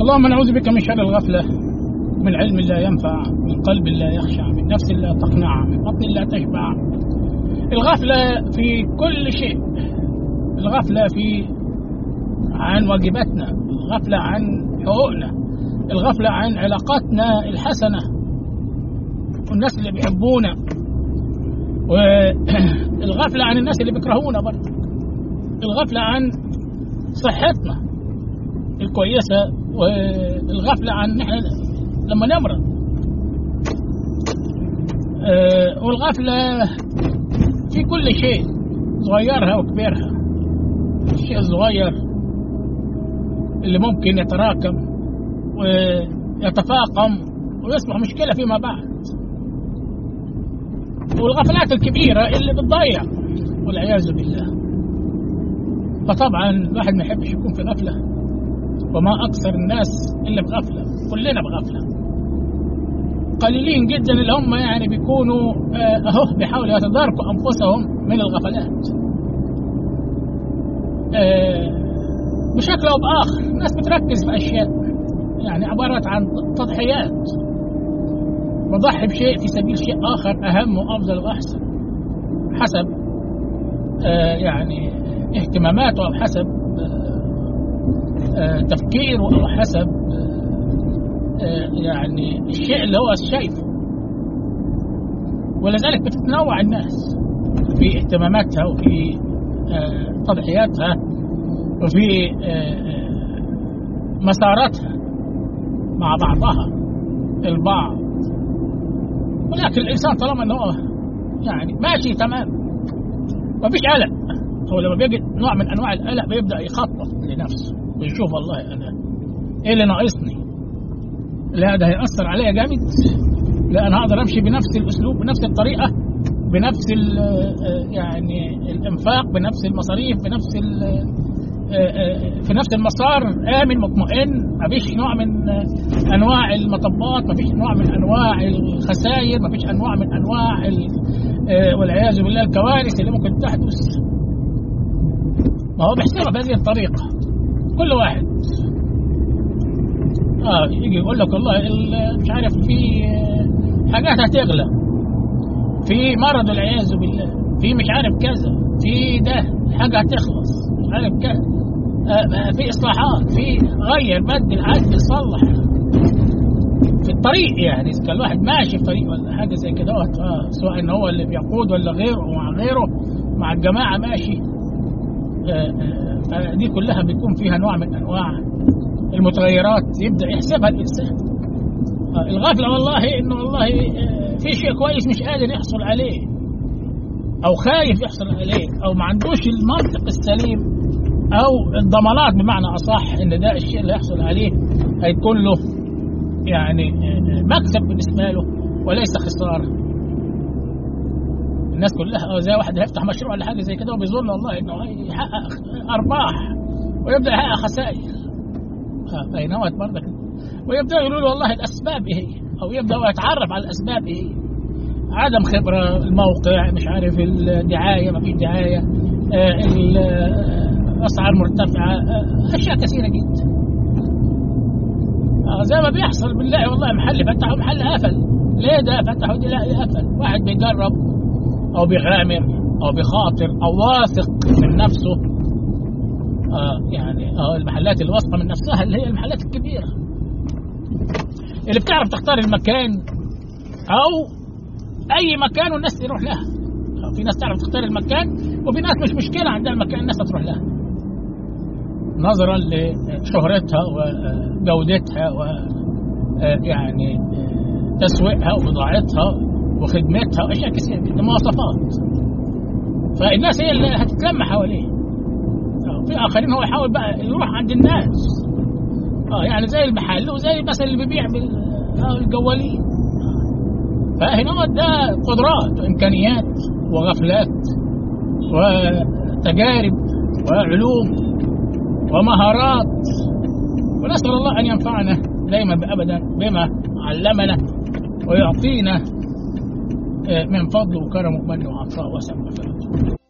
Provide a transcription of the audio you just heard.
اللهم نعوذ بك من شر الغفلة من علم لا ينفع من قلب لا يخشع من نفس لا تقنع من بطن لا تشبع الغفلة في كل شيء الغفلة في عن واجباتنا الغفلة عن حقوقنا الغفلة عن علاقاتنا الحسنة والناس اللي بيحبونا والغفلة عن الناس اللي بيكرهونا برضه الغفلة عن صحتنا الكويسة والغفلة عن نحن لما نمرض آه، والغفلة في كل شيء صغيرها وكبيرها الشيء الصغير اللي ممكن يتراكم ويتفاقم ويصبح مشكلة فيما بعد والغفلات الكبيرة اللي بتضيع والعياذ بالله فطبعا الواحد ما يحبش يكون في غفلة وما أكثر الناس إلا بغفلة كلنا بغفلة قليلين جدا اللي هم يعني بيكونوا آه، أهو بيحاولوا يتداركوا أنفسهم من الغفلات آه، بشكل أو بآخر الناس بتركز في أشياء يعني عبارة عن تضحيات بضحي بشيء في سبيل شيء آخر أهم وأفضل وأحسن حسب آه، يعني اهتماماته أو حسب آه، تفكيره أو حسب آه، يعني الشيء اللي هو شايفه ولذلك بتتنوع الناس في اهتماماتها وفي آه، تضحياتها وفي مساراتها مع بعضها البعض ولكن الانسان طالما انه يعني ماشي تمام مفيش قلق هو لما بيجد نوع من انواع القلق بيبدا يخطط لنفسه ويشوف والله انا ايه اللي ناقصني لا ده هيأثر عليا جامد لا انا هقدر امشي بنفس الاسلوب بنفس الطريقه بنفس يعني الانفاق بنفس المصاريف بنفس في نفس المسار امن مطمئن ما فيش نوع من انواع المطبات ما فيش نوع من انواع الخسائر ما فيش انواع من انواع والعياذ بالله الكوارث اللي ممكن تحدث ما هو بيحسبها بهذه الطريقة كل واحد اه يجي يقول لك والله مش عارف في حاجات هتغلى في مرض والعياذ بالله في مش عارف كذا في ده حاجة هتخلص مش عارف كذا آه في إصلاحات في غير بدل عدل صلح في الطريق يعني إذا كان الواحد ماشي في طريق ولا حاجة زي كده آه سواء إن هو اللي بيقود ولا غيره مع غيره مع الجماعة ماشي دي كلها بيكون فيها نوع من انواع المتغيرات يبدا يحسبها الانسان الغفله والله انه والله في شيء كويس مش قادر يحصل عليه او خايف يحصل عليه او ما عندوش المنطق السليم او الضمانات بمعنى اصح ان ده الشيء اللي يحصل عليه هيكون له يعني مكسب بالنسبه له وليس خساره الناس كلها زي واحد هيفتح مشروع ولا حاجه زي كده وبيظن والله انه هيحقق ارباح ويبدا يحقق خسائر بينما برضك ويبدا يقولوا له والله الاسباب ايه هي او يبدا يتعرف على الاسباب ايه هي عدم خبره الموقع مش عارف الدعايه ما فيش دعايه الاسعار مرتفعه اشياء كثيره جدا زي ما بيحصل بنلاقي والله محل فتح ومحل قفل ليه ده فتح ودي لا قفل واحد بيجرب او بيغامر او بخاطر او واثق من نفسه آه يعني آه المحلات اللي واثقه من نفسها اللي هي المحلات الكبيره اللي بتعرف تختار المكان او اي مكان والناس تروح لها في ناس تعرف تختار المكان وفي ناس مش مشكله عندها المكان الناس تروح لها نظرا لشهرتها وجودتها و يعني تسويقها وبضاعتها وخدمتها واشياء كثيره جدا مواصفات فالناس هي اللي هتتلم حواليه في اخرين هو يحاول بقى يروح عند الناس اه يعني زي المحل وزي مثلا اللي بيبيع بالجوالين فهنا ده قدرات وامكانيات وغفلات وتجارب وعلوم ومهارات ونسال الله ان ينفعنا دائما ابدا بما علمنا ويعطينا من فضله وكرمه ومنه وعطاء وسع وفرجه